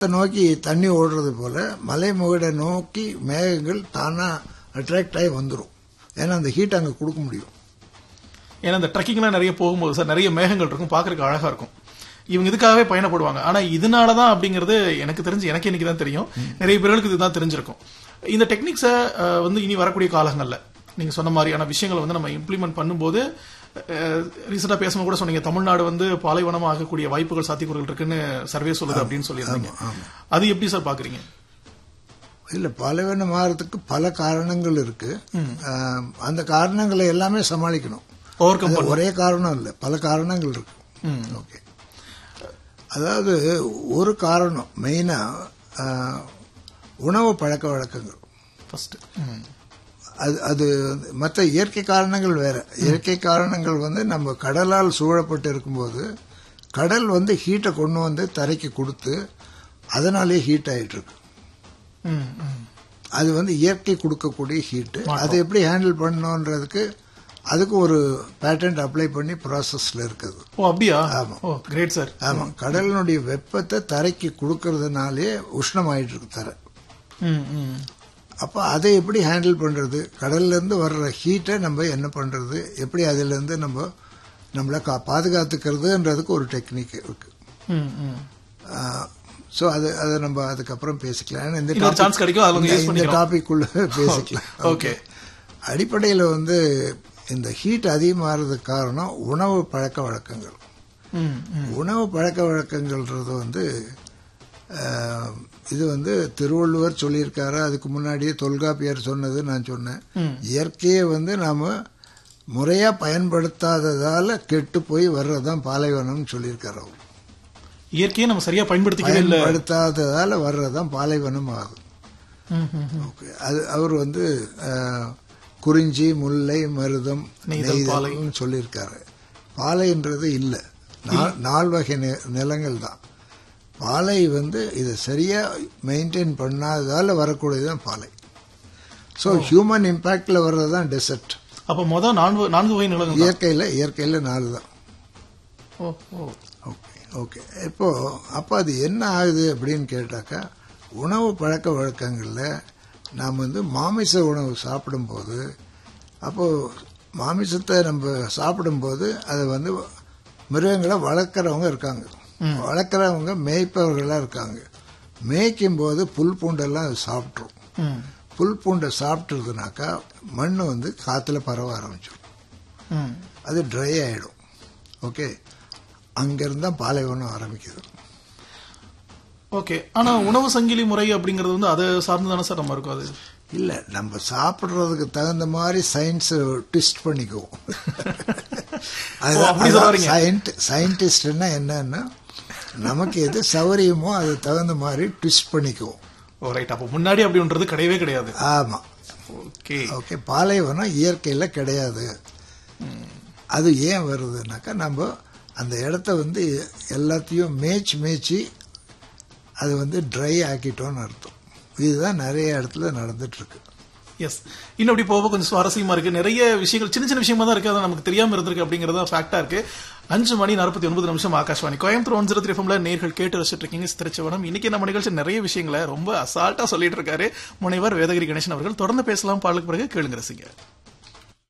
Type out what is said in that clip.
நோக்கி தண்ணி ஓடுறது போல மலைமுகடை நோக்கி மேகங்கள் தானா அட்ராக்ட் ஆகி வந்துடும் ஏன்னா அந்த ஹீட் அங்கே கொடுக்க முடியும் ஏன்னா இந்த ட்ரெக்கிங்லாம் நிறைய போகும்போது சார் நிறைய மேகங்கள் இருக்கும் பார்க்கறதுக்கு அழகா இருக்கும் இவங்க இதுக்காகவே பயணப்படுவாங்க ஆனா இதனால தான் அப்படிங்கிறது எனக்கு தெரிஞ்சு எனக்கு இன்னைக்கு தான் தெரியும் நிறைய பேர்களுக்கு இதுதான் தெரிஞ்சிருக்கும் இந்த டெக்னிக்ஸை வந்து இனி வரக்கூடிய காலங்கள்ல நீங்க சொன்ன மாதிரியான விஷயங்களை வந்து நம்ம இம்ப்ளிமெண்ட் பண்ணும்போது ரீசெண்டா பேசும்போது கூட சொன்னீங்க தமிழ்நாடு வந்து பாலைவனம் ஆகக்கூடிய வாய்ப்புகள் சாத்தியக்கூறுகள் இருக்குன்னு சர்வே சொல்லுது அப்படின்னு சொல்லியிருந்தீங்க அது எப்படி சார் பாக்குறீங்க இல்ல பாலைவனம் மாறதுக்கு பல காரணங்கள் இருக்கு ஆஹ், அந்த காரணங்களை எல்லாமே சமாளிக்கணும் ஓவர் கம் அது ஒரே காரணம் இல்ல பல காரணங்கள் இருக்கு ஓகே அதாவது ஒரு காரணம் மெயினா ஆஹ், உணவு பழக்க வழக்கங்கள் ஃபர்ஸ்ட் அது அது மற்ற இயற்கை காரணங்கள் வேற இயற்கை காரணங்கள் வந்து நம்ம கடலால் சூழப்பட்டு இருக்கும்போது கடல் வந்து ஹீட்டை கொண்டு வந்து தரைக்கு கொடுத்து அதனாலே ஹீட் ஆயிட்டு இருக்கு அது வந்து இயற்கை கொடுக்கக்கூடிய ஹீட்டு அதை எப்படி ஹேண்டில் பண்ணணுன்றதுக்கு அதுக்கு ஒரு பேட்டன்ட் அப்ளை பண்ணி ப்ராசஸ்ல இருக்குது ஓ அப்படியா ஆமா. ஓ கிரேட் சார் ஆமா கடலினுடைய வெப்பத்தை தரைக்கு கொடுக்கறதுனாலே உஷ்ணமாயிட்டு இருக்கு தரை ம் ம் அப்ப அதை எப்படி ஹேண்டில் பண்றது கடல்ல இருந்து வர்ற ஹீட்டை நம்ம என்ன பண்றது எப்படி அதுல இருந்து நம்ம நம்மளை கா- பாதுகாத்துக்கிறதுன்றதுக்கு ஒரு டெக்னிக் இருக்கு ம் ம் ஸோ அது அதை நம்ம அதுக்கப்புறம் பேசிக்கலாம் ஏன்னா இந்த இன்னொரு topic- chance கிடைக்கும், அதுல இந்த- use இந்த பண்ணிக்கலாம். டாபிக் உள்ள பேசிக்கலாம் ஓகே அடிப்படையில் வந்து இந்த ஹீட் அதிகமாகிறதுக்கு காரணம் உணவு பழக்க வழக்கங்கள் ம் ம் உணவு பழக்க வழக்கங்கள்ன்றது வந்து ஆஹ், இது வந்து திருவள்ளுவர் சொல்லியிருக்காரு அதுக்கு முன்னாடியே தொல்காப்பியர் சொன்னது நான் சொன்னேன் ம். இயற்கையை வந்து நாம முறையா பயன்படுத்தாததால கெட்டு போய் வர்றதுதான் பாலைவனம்னு சொல்லியிருக்காரு அவர் இயற்கையை நம்ம சரியா பயன்படுத்திக்கவே இல்ல பயன்படுத்தாததால வர்றதுதான் பாலைவனம் ஆகும் ம், ம், ம். ஓகே அது அவர் வந்து ஆஹ், குறிஞ்சி முல்லை மருதம் நெய்தல், பாலை. நெய்தல்னு சொல்லியிருக்காரு பாலைன்றது இல்லை நால் வகை நி- நிலங்கள் தான் பாலை வந்து இதை சரியா மெயின்டைன் பண்ணாததால வரக்கூடியதுதான் பாலை ஸோ ஹியூமன் இம்பேக்ட்ல வர்றது தான் டெசர்ட் அப்ப மொதல் நான்கு நான்கு வகை நிலங்கள் தான். இயற்கையில் இயற்கையில் நாலு தான் ஓ ஓ ஓகே ஓகே இப்போ அப்போ அது என்ன ஆகுது அப்படின்னு கேட்டாக்கா உணவு பழக்க வழக்கங்களில் நாம் வந்து மாமிச உணவு சாப்பிடும்போது அப்போ மாமிசத்தை நம்ம சாப்பிடும்போது அதை வந்து மிருகங்களை வளர்க்குறவங்க இருக்காங்க வளர்க்குறவங்க மேய்ப்பவர்களாக இருக்காங்க மேய்க்கும் போது புல் பூண்டெல்லாம் அது சாப்பிட்ரும் ம் புல் பூண்டை சாப்பிட்றதுனாக்கா மண் வந்து காற்றுல பரவ ஆரம்பிச்சிடும் ம் அது ட்ரை ஆயிடும் ஓகே அங்கிருந்து தான் பாலைவனம் ஆரம்பிக்குது ஓகே ஆனா உணவு சங்கிலி முறை அப்படிங்கிறது வந்து அதை சார்ந்து தானே சார் நம்ம இருக்கும் அது இல்ல நம்ம சாப்பிடுறதுக்கு தகுந்த மாதிரி சயின்ஸ் ட்விஸ்ட் பண்ணிக்குவோம் ஓ, அப்படி சொல்ல வரீங்க. சயின்டிஸ்ட்னா என்னன்னா நமக்கு எது சௌரியமோ அது தகுந்த மாதிரி ட்விஸ்ட் பண்ணிக்குவோம் ஓ ரைட் அப்ப முன்னாடி அப்படின்றது கிடையவே கிடையாது ஆமா ஓகே ஓகே பாலைவனம் இயற்கையில கிடையாது அது ஏன் வருதுனாக்கா நம்ம அந்த இடத்த வந்து எல்லாத்தையும் மேய்ச்சி மேய்ச்சி அது வந்து ட்ரை ஆக்கிட்டோம்னு அர்த்தம் இதுதான் நிறைய இடத்துல நடந்துட்டு இருக்கு எஸ் இன்னும் அப்படி போக கொஞ்சம் சுவாரஸ்யமா இருக்கு நிறைய விஷயங்கள் சின்ன சின்ன விஷயமா தான் இருக்கு அது நமக்கு தெரியாம இருந்திருக்கு அப்படிங்கறது ஃபேக்டா இருக்கு அஞ்சு மணி நாற்பத்தி ஒன்பது நிமிஷம் Akashvani Coimbatore one zero three ஃபம்ல நேர்கள் கேட்டு ரசிச்சிட்டு இருக்கீங்க சித்திரச்சவனம் இன்னைக்கு நம்ம நிகழ்ச்சி நிறைய விஷயங்களை ரொம்ப அசால்ட்டா சொல்லிட்டு இருக்காரு முனைவர் வேதகிரி கணேசன் அவர்கள் தொடர்ந்து பேசலாம் பாடலுக்கு பிறகு கேளுங்க ரசிங்க